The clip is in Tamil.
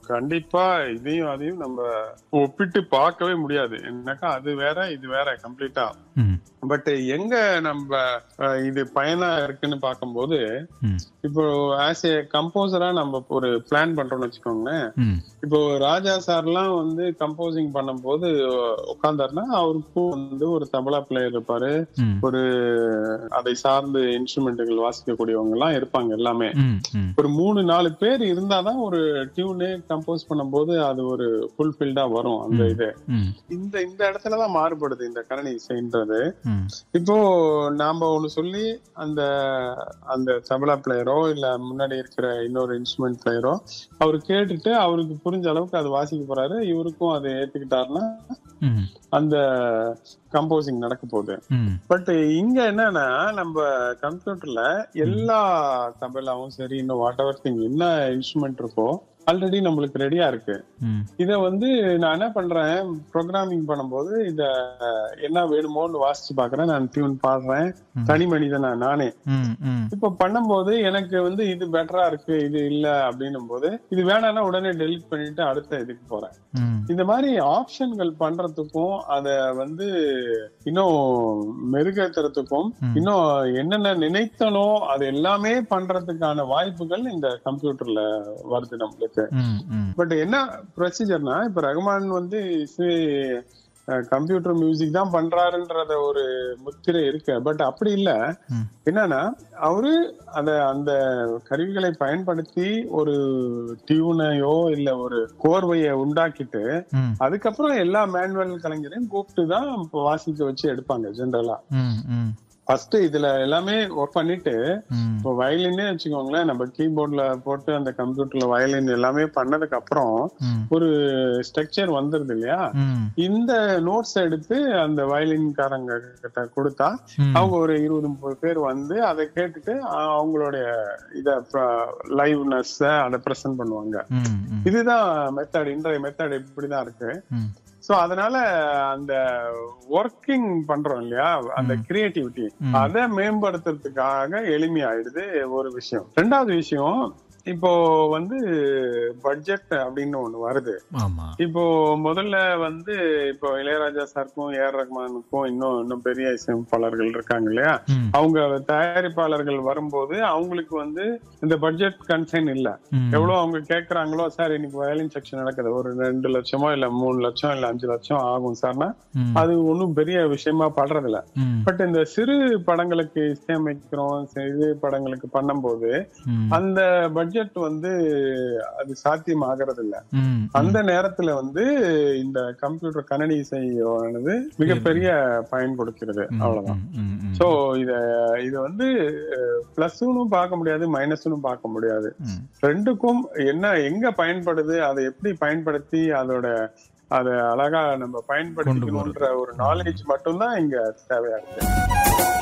கண்டிப்பா இதையும் அதையும் நம்ம ஒப்பிட்டு பார்க்கவே முடியாது என்னக்கா அது வேற இது வேற கம்ப்ளீட்டா ம் பட் எங்க நம்ம அஹ், இது பயனா இருக்குன்னு பார்க்கும்போது ம் இப்போ ஆஸ் ஏ கம்போசரா நம்ம ஒரு பிளான் பண்றோம்னு வச்சுக்கோங்களேன் ம் இப்போ ராஜா சார்லாம் வந்து கம்போசிங் பண்ணும்போது உட்கார்ந்தாருன்னா அவருக்கும் வந்து ஒரு தபலா பிளேயர் இருப்பாரு ம் ஒரு அதை சார்ந்து இன்ஸ்ட்ருமெண்ட்டுகள் வாசிக்கக்கூடியவங்க எல்லாம் இருப்பாங்க எல்லாமே ம் ம் ஒரு மூணு நாலு பேர் இருந்தாதான் ஒரு டியூனு கம்போஸ் பண்ணும்போது அது ஒரு ஃபுல்ஃபில்டா வரும் அந்த ம். இது ம் இந்த இந்த இடத்துலதான் மாறுபடுது இந்த கரணி இசைன்றது ம் இப்போ நாம ஒண்ணு சொல்லி அந்த அந்த தபலா பிளேயரோ இல்ல முன்னாடி இருக்கிற இன்னொரு இன்ஸ்ட்ருமெண்ட் பிளேயரோ அவர் கேட்டுட்டு அவருக்கு புரிஞ்ச அளவுக்கு அது வாசிக்க போறாரு இவருக்கும் அதை ஏத்துக்கிட்டாருன்னா ம் அந்த கம்போசிங் நடக்க போகுது ம் பட் இங்க என்னன்னா நம்ம கம்ப்யூட்டர்ல எல்லா தபலாவும் சரி இன்னும் வாட் எவர் திங் என்ன இன்ஸ்ட்ருமெண்ட் இருக்கோ ஆல்ரெடி நம்மளுக்கு ரெடியா இருக்கு ம் இத வந்து நான் என்ன பண்றேன் ப்ரோக்ராமிங் பண்ணும்போது இத என்ன வேணுமோன்னு வாசிச்சு பாக்குறேன் நான் டியூன் பாடுறேன் ம். தனி மனிதனா நானே ம் ம் இப்ப பண்ணும்போது எனக்கு வந்து இது பெட்டரா இருக்கு இது இல்ல அப்படின்னும் போது இது வேணாம்னா உடனே டெலிட் பண்ணிட்டு அடுத்த இதுக்கு போறேன் ம் இந்த மாதிரி ஆப்ஷன்கள் பண்றதுக்கும் அத வந்து இன்னும் மெருகேத்துறதுக்கும் ம். இன்னும் என்னென்ன நினைத்தனோ அது எல்லாமே பண்றதுக்கான வாய்ப்புகள் இந்த கம்ப்யூட்டர்ல வருது நம்மளுக்கு ம் ம் பட் என்ன ப்ரொசீஜர்னா இப்ப ரகுமான் வந்து கம்ப்யூட்டர் மியூசிக் தான் பண்றாருன்றத ஒரு முத்திரை இருக்கு பட் அப்படி இல்ல ம். என்னன்னா அவரு அத அந்த கருவிகளை பயன்படுத்தி ஒரு டியூனையோ இல்ல ஒரு கோர்வையை உண்டாக்கிட்டு ம் அதுக்கப்புறம் எல்லா மேனுவல் கலைஞரையும் கூப்பிட்டு தான் இப்ப வாசிக்க வச்சு எடுப்பாங்க ஜென்ரலா ம் ம் ஃபர்ஸ்ட் இதுல எல்லாமே ஒர்க் பண்ணிட்டு ம் இப்போ வயலினே வச்சுக்கோங்களேன் நம்ம கீபோர்ட்ல போட்டு அந்த கம்ப்யூட்டர்ல வயலின் எல்லாமே பண்ணதுக்கு அப்புறம் ம் ஒரு ஸ்ட்ரக்சர் வந்துருது இல்லையா ம் இந்த நோட்ஸ் எடுத்து அந்த வயலின்காரங்க கிட்ட கொடுத்தா ம் அவங்க ஒரு இருபது முப்பது பேர் வந்து அதை கேட்டுட்டு அஹ், அவங்களுடைய இத லைவ்னஸ் அதை பிரசன்ட் பண்ணுவாங்க ம் ம் இதுதான் மெத்தட் இன்றைய மெத்தட் இப்படிதான் இருக்கு ம் சோ அதனால அந்த ஒர்க்கிங் பண்றோம் இல்லையா அந்த கிரியேட்டிவிட்டி ம். அதை மேம்படுத்துறதுக்காக எளிமையாயிடுது ஒரு விஷயம் ரெண்டாவது விஷயம் இப்போ வந்து பட்ஜெட் அப்படின்னு ஒண்ணு வருது ஆமா இப்போ முதல்ல வந்து இப்போ இளையராஜா சாருக்கும் ஏஆர் ரஹ்மானுக்கும் இன்னும் இன்னும் பெரிய இசையமைப்பாளர்கள் இருக்காங்க இல்லையா ம் அவங்க தயாரிப்பாளர்கள் வரும்போது அவங்களுக்கு வந்து இந்த பட்ஜெட் கன்சைன் இல்ல ம் எவ்வளவு அவங்க கேக்குறாங்களோ சார் இன்னைக்கு வயலின் செக்ஷன் நடக்குது ஒரு ரெண்டு லட்சமோ இல்ல மூணு லட்சம் இல்ல அஞ்சு லட்சம் ஆகும் சார்னா ம் அது ஒண்ணும் பெரிய விஷயமா படுறது இல்ல ம் பட் இந்த சிறு படங்களுக்கு இசையமைக்கிறோம் சிறு படங்களுக்கு பண்ணும்போது ம் அந்த பட்ஜெட் வந்து அது சாத்தியம் ஆகிறது இல்ல ம் அந்த நேரத்துல வந்து இந்த கம்ப்யூட்டர் கணனி இசையானது மிகப்பெரிய பயன் கொடுக்கிறது ம், அவ்வளவுதான் ம், ம், ம். சோ இத இது வந்து பிளஸ்னும் பார்க்க முடியாது மைனஸ்னும் பார்க்க முடியாது ம். ரெண்டுக்கும் என்ன எங்க பயன்படுது அதை எப்படி பயன்படுத்தி அதோட அதை அழகா நம்ம பயன்படுத்திக்கணும்ன்ற ஒரு நாலேஜ் மட்டும்தான் இங்க தேவையா இருக்கு